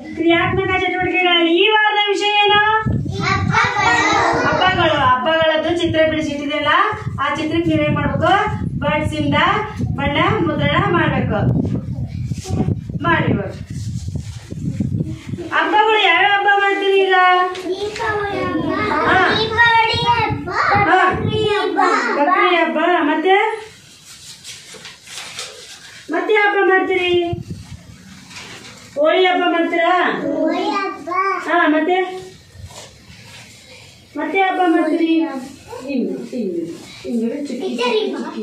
ಕ್ರಿಯಾತ್ಮಕ ಚಟುವಟಿಕೆಗಳಲ್ಲಿ ಈ ವಾರದ ವಿಷಯ ಏನು ಹಬ್ಬಗಳು ಹಬ್ಬಗಳದ್ದು ಚಿತ್ರ ಬಿಡಿಸಿಟ್ಟಿದೆಯಲ್ಲ ಆ ಚಿತ್ರಕ್ಕೆ ನೀವೇನ್ ಮಾಡ್ಬೇಕು ಬರ್ಡ್ಸ್ ಇಂದ ಬಣ್ಣ ಮುದ್ರಣ ಮಾಡ್ಬೇಕು ಮಾಡಿ ಇವಾಗ ಹಬ್ಬಗಳು ಯಾವ್ಯಾವ ಹಬ್ಬ ಮಾಡ್ತೀರಿ ಈಗ ಬಕ್ರಿ ಹಬ್ಬ ಮತ್ತೆ ಮತ್ತೆ ಹಬ್ಬ ಮಾಡ್ತೀರಿ ಹೋಳಿ ಹಬ್ಬ ಮಾಡ್ತೀರಾ ಹಾ ಮತ್ತೆ ಮತ್ತೆ ಹಬ್ಬ ಮಾಡ್ತೀರಿ ಹಿಂಗೆ ಹಿಂಗೆ ಹಿಂಗೆ ಚಿಕ್ಕಿ ಚಿಕ್ಕಿ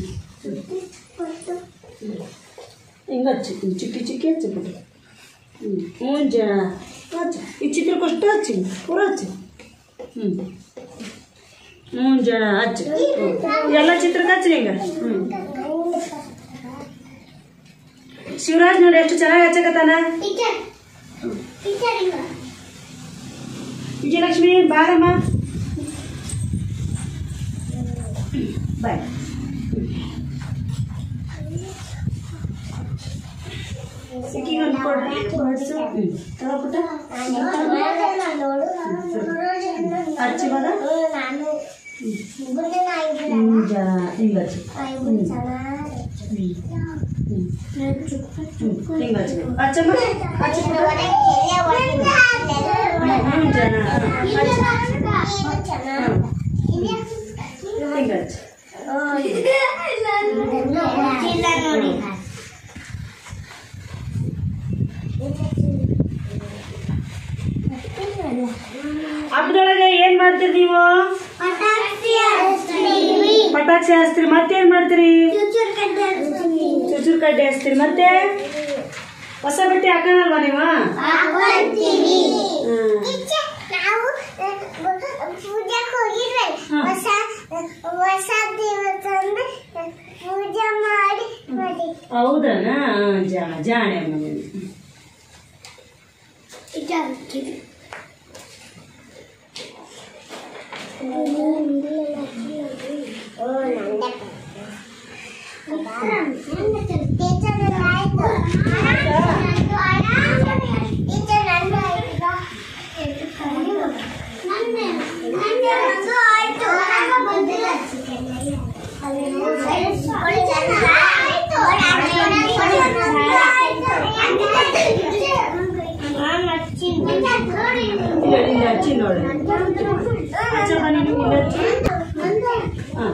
ಹಿಂಗೆ ಹಚ್ಚಿ ಚಿಕ್ಕಿ ಚಿಕ್ಕಿ ಹಚ್ಚಿಬಿಟ್ಟು ಹ್ಞೂ ಮುಂಜ ಹಚ್ಚ ಈ ಚಿತ್ರಕ್ಕಷ್ಟು ಹಚ್ಚಿ ಪೂರ ಹಚ್ಚಿ ಹ್ಞೂ ಮುಂಜಾನ ಹಚ್ಚಿ ಎಲ್ಲ ಚಿತ್ರಕ್ಕೆ ಹಚ್ಚಿ ಹಿಂಗೆ ಹ್ಞೂ ಶಿವರಾಜ್ ನೋಡಿ ಎಷ್ಟು ಚೆನ್ನಾಗಿ ಹಚ್ಚಕತ್ತಾನ ವಿಜಯಲಕ್ಷ್ಮಿ ಬಾರಮ್ಮ ಬಾಯ್ ಸಿಕ್ಕಿಗೆ ಒಂದು ಕೊಡ್ರಿ ಬರ್ಡ್ಸು ಹ್ಞೂ ತಗೋಪುಟ್ಟ ಹಚ್ಚಿ ಮಗ ಮುಂಜಾನ ಹಿಂಗೆ ಹಚ್ಚಿ ಹಿಂಗೆ ಹಚ್ಚಿ ಹಚ್ಚಮ್ಮ ಹಚ್ಚಿ ಮುಂಜಾನ ಹಿಂಗೆ ಹಚ್ಚಿ ಹಬ್ಬದೊಳಗೆ ಏನ್ ಮಾಡ್ತೀರಿ ನೀವು ಪಟಾಕ್ಷಿ ಹಚ್ತೀರಿ ಮತ್ತೇನ್ ಮಾಡ್ತೀರಿ ಚುಚುರ್ ಕಡ್ಡಿ ಹಚ್ತೀರಿ ಮತ್ತೆ ಹೊಸ ಬಟ್ಟೆ ಹಾಕೋಣಲ್ವಾ ನೀವು ಹ್ಮ್. ನಾವು ಪೂಜೆಗೆ ಹೋಗಿದ್ವಿ ಹಾ. ಹೊಸ ಹೊಸ ದಿವಸ ಅಂದ್ರೆ ಪೂಜೆ ಮಾಡಿ ಮಾಡಿ ಹೌದನಾ ಹ್ಮ್, ಜಾ ಜಾಣೆ ಮನೆ ಇಲ್ಲ ಇಲ್ಲ ಹಚ್ಚಿ ನೋಡಿ ಹಚ್ಚಮ್ಮ ನೀನು ಇಲ್ಲ ಹಚ್ಚಿ ಹಾಂ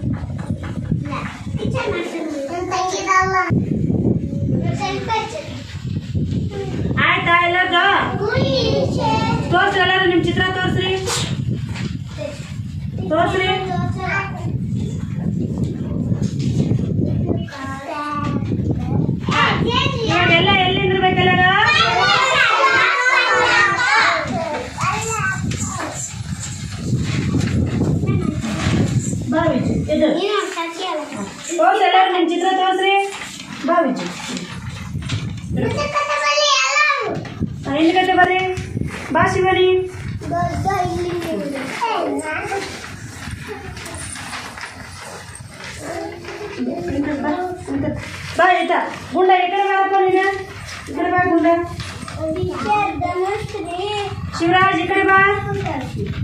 ಆಯ್ತಾ ಎಲ್ಲದ ತೋರ್ಸ್ರಿ ಎಲ್ಲರೂ ನಿಮ್ ಚಿತ್ರ ತೋರ್ಸ್ರಿ ತೋರ್ಸ್ರಿ ಇವಾಗೆಲ್ಲ ಎಲ್ಲಿ ನಿಂದಿರ್ಬೇಕೆಲ್ಲರ ಬಾ ವಿಜು ಎದು ತೋರ್ಸ್ ಎಲ್ಲರೂ ನಿಮ್ ಚಿತ್ರ ತೋರ್ಸ್ರಿ ಬಾ ವಿಜು ಹಿಂದ್ಗಡೆ ಬರ್ರಿ ಬಾ ಶಿವನಿ ಬಾ ಆಯ್ತಾ ಗುಂಡ ಈ ಕಡೆ ಬಾರಪ್ಪ ನೀನು ಈ ಕಡೆ ಬಾ ಗುಂಡ ಶಿವರಾಜ್ ಈ ಕಡೆ ಬಾ